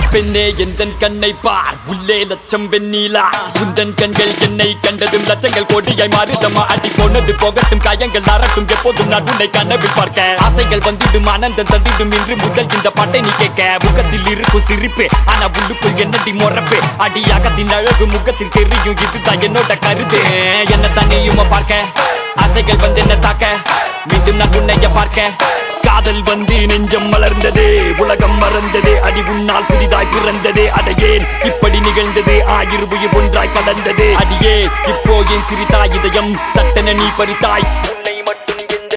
பெண்ணே எந்தன் கண்ணை பார் உள்ளே லட்சம் வெண்ணீலா உந்தன் கண்கள் என்னை கண்டதும் லட்சங்கள் கோடியாய் மாறுதம்மா அடி போனது போகட்டும் காயங்கள் அறட்டும் எப்போதும் நான் உன்னை கனவில் பார்க்க ஆசைகள் வந்திடும் ஆனந்தம் தந்திடும் இன்று முதல் இந்த பாட்டை நீ கேட்க முகத்தில் இருக்கும் சிரிப்பு ஆனா உள்ளுக்குள் என்னடி முறப்பு அடியாகத்தின் அழகு முகத்தில் தெரியும் இதுதான் என்னோட கருத்து என்ன தண்ணியுமா பார்க்க ஆசைகள் வந்து என்ன தாக்க மீண்டும் நான் உன்னைய பார்க்க காதல் வந்து நெஞ்சம் மலர்ந்தது உலகம் மறந்தது அடி உன்னால் புதிதாய் பிறந்தது அடையேன் இப்படி நிகழ்ந்தது ஆயிரு உயிர் ஒன்றாய் கலந்தது அடியே இப்போ என் சிரித்தாய் இதயம் சட்டென நீ பறித்தாய் உன்னை